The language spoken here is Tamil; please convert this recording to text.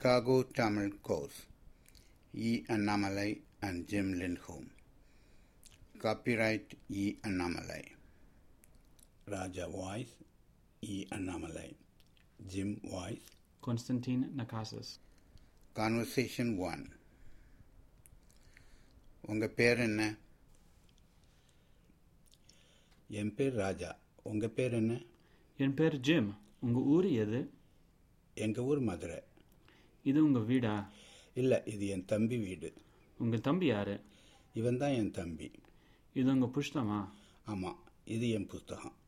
Chicago Tamil Course E. Annamalai and Jim Lindholm. Copyright E. Annamalai. Raja voice E. Annamalai. Jim voice. Konstantin Nakasis. Conversation 1 உங்க பேர் என்ன என் பேர் ராஜா உங்க பேர் என்ன என் பேர் ஜிம் உங்க ஊர் எது எங்க ஊர் மதுரை இது உங்க வீடா இல்ல இது என் தம்பி வீடு உங்க தம்பி யாரு இவன் தான் என் தம்பி இது உங்க புஷ்தமா ஆமா இது என் புஸ்தகம்